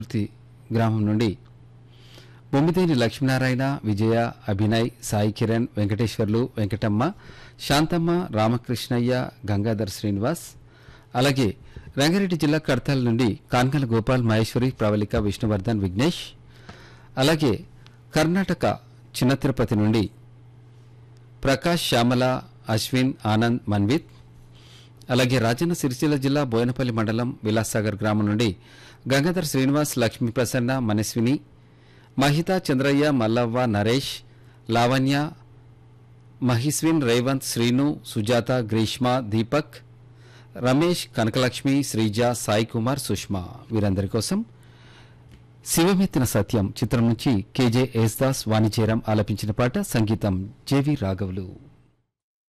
పూర్తి గ్రామం నుండి బొమ్మిదేని లక్ష్మీనారాయణ విజయ అభినయ్ సాయి కిరణ్ వెంకటేశ్వర్లు వెంకటమ్మ శాంతమ్మ రామకృష్ణయ్య గంగాధర్ శ్రీనివాస్ అలాగే రంగారెడ్డి జిల్లా కడతాల నుండి కాన్కల గోపాల్ మహేశ్వరి ప్రవళిక విష్ణువర్ధన్ విఘ్నేష్ అలాగే కర్ణాటక చిన్న తిరుపతి నుండి ప్రకాష్ శ్యామల అశ్విన్ ఆనంద్ మన్విత్ అలాగే రాజన్న సిరిసిల్ల జిల్లా బోయనపల్లి మండలం విలాసాగర్ గ్రామం నుండి గంగాధర్ శ్రీనివాస్ లక్ష్మీ ప్రసన్న మనస్విని మహిత చంద్రయ్య మల్లవ్వ నరేష్ లావణ్య మహిస్విన్ రేవంత్ శ్రీను సుజాత గ్రీష్మ దీపక్ రమేష్ కనకలక్ష్మి శ్రీజ సాయి కుమార్ సుష్మా వీరందరి కోసం శివమెత్తిన సత్యం చిత్రం నుంచి కేజే యేసుదాస్ వాణిజ్యరాం ఆలపించిన పాట సంగీతం జేవి రాఘవులు